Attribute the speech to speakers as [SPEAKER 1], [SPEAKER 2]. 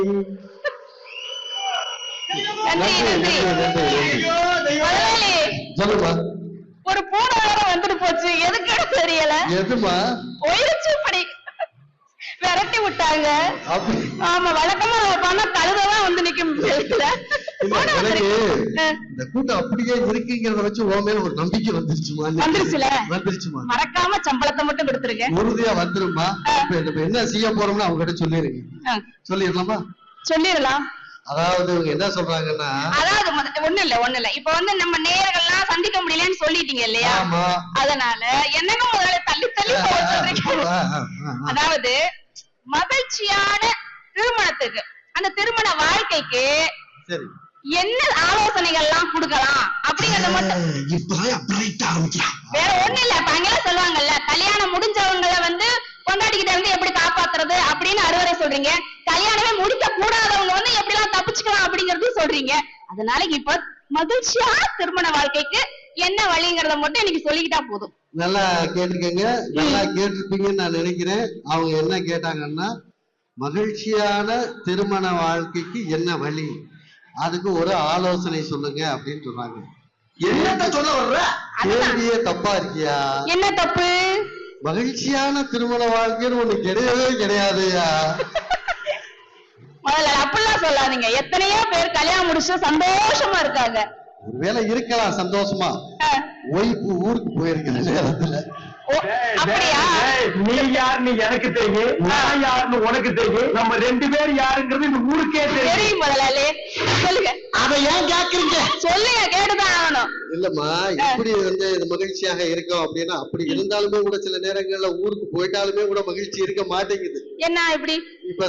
[SPEAKER 1] நன்றி
[SPEAKER 2] நன்றி,
[SPEAKER 1] நன்றி
[SPEAKER 2] நன்றி, நன்றி.
[SPEAKER 1] முதலாளி
[SPEAKER 2] சொல்லுமா
[SPEAKER 1] ஒரு பூனை வேற வந்துட்டு போச்சு எதுக்கு தெரியல
[SPEAKER 2] எதுமா
[SPEAKER 1] போயிருச்சு இப்படி விரட்டி விட்டாங்க
[SPEAKER 2] அப்படி
[SPEAKER 1] ஆமா வழக்கமா பண்ண கழுததான் வந்து நிக்கும் வெளியில.
[SPEAKER 2] இல்ல,
[SPEAKER 1] பூனை
[SPEAKER 2] எனக்கு
[SPEAKER 1] வந்திருக்கு. ஆ,
[SPEAKER 2] இந்த கூட்டம் அப்படியே இருக்குங்கிறத வச்சு உன் மேல ஒரு நம்பிக்கை வந்துருச்சுமா
[SPEAKER 1] வந்துருச்சுல?
[SPEAKER 2] வந்துருச்சுமா
[SPEAKER 1] மறக்காம சம்பளத்தை மட்டும் கொடுத்துருங்க
[SPEAKER 2] உறுதியா வந்துருமா இப்ப இப்ப என்ன செய்ய போறோம்னு அவங்க கிட்ட சொல்லிருங்க
[SPEAKER 1] ஆ,
[SPEAKER 2] சொல்லிடலாமா
[SPEAKER 1] சொல்லிடலாம்
[SPEAKER 2] அதாவது இவங்க என்ன சொல்றாங்கன்னா
[SPEAKER 1] அதாவது முத- ஒண்ணு இல்ல ஒண்ணு இல்ல இப்ப வந்து நம்ம நேர்கள்லாம் சந்திக்க முடியலன்னு சொல்லிட்டீங்க இல்லையா
[SPEAKER 2] ஆமா
[SPEAKER 1] அதனால என்னங்க முதல்ல தள்ளி தள்ளி
[SPEAKER 2] ஆ,
[SPEAKER 1] போக
[SPEAKER 2] ஆ,
[SPEAKER 1] சொல்றீங்க
[SPEAKER 2] ஆ, ஆ, ஆ, ஆ.
[SPEAKER 1] அதாவது மகிழ்ச்சியான திருமணத்துக்கு அந்த திருமண வாழ்க்கைக்கு
[SPEAKER 2] சரி
[SPEAKER 1] என்ன ஆலோசனைகள்லாம் கொடுக்கலாம் அப்படிங்கறத மட்டும்
[SPEAKER 2] இப்பதான் பிரைட் ஆரம்பிக்கலாம்
[SPEAKER 1] வேற ஒண்ணு இல்ல இப்ப அங்கெல்லாம் சொல்லுவாங்கல்ல கல்யாணம் முடிஞ்சவங்கள வந்து பொண்டாட்டிக்கிட்ட இருந்து எப்படி காப்பாத்துறது அப்படின்னு அறுவரை சொல்றீங்க கல்யாணமே முடிக்க கூடாதவங்க வந்து எப்படி எல்லாம் தப்பிச்சுக்கலாம் அப்படிங்கறதையும் சொல்றீங்க அதனால இப்ப மகிழ்ச்சியா திருமண வாழ்க்கைக்கு என்ன வழிங்கிறத மட்டும் எனக்கு சொல்லிக்கிட்டா போதும்
[SPEAKER 2] நல்லா கேட்டிருக்கீங்க நல்லா கேட்டிருப்பீங்கன்னு நான் நினைக்கிறேன் அவங்க என்ன கேட்டாங்கன்னா மகிழ்ச்சியான திருமண வாழ்க்கைக்கு என்ன வழி அதுக்கு ஒரு ஆலோசனை சொல்லுங்க அப்படின்னு சொன்னாங்க
[SPEAKER 3] என்னத்த சொல்ல வர்ற
[SPEAKER 2] கேள்வியே தப்பா இருக்கியா
[SPEAKER 1] என்ன தப்பு
[SPEAKER 2] மகிழ்ச்சியான திருமண வாழ்க்கைன்னு ஒண்ணு கிடையவே கிடையாதுயா
[SPEAKER 1] முதல்ல அப்படிலாம் சொல்லாதீங்க எத்தனையோ பேர் கல்யாணம் முடிச்சு சந்தோஷமா இருக்காங்க
[SPEAKER 2] ஒருவேளை இருக்கலாம் சந்தோஷமா
[SPEAKER 1] அஹ்,
[SPEAKER 2] ஒய்ஃபு ஊருக்கு போயிருக்கிற நேரத்துல
[SPEAKER 1] ஓ,
[SPEAKER 3] டேய்,
[SPEAKER 1] அப்படியா
[SPEAKER 3] டேய், டேய், நீ யாருன்னு எனக்கு தெரியும் நான் யாருன்னு உனக்கு தெரியும் நம்ம ரெண்டு பேர் யாருங்கிறது இந்த ஊருக்கே தெரியும்
[SPEAKER 1] தெரியும் முதலாளி சொல்லுங்க
[SPEAKER 2] அதை ஏன் கேக்குறீங்க
[SPEAKER 1] சொல்லுங்க கேட்டுதான் ஆகணும்
[SPEAKER 2] இல்லம்மா இப்படி வந்து இது மகிழ்ச்சியாக இருக்கும் அப்படின்னா அப்படி இருந்தாலுமே கூட சில நேரங்கள்ல ஊருக்கு போயிட்டாலுமே கூட மகிழ்ச்சி இருக்க மாட்டேங்குது
[SPEAKER 1] என்ன இப்படி
[SPEAKER 2] இப்ப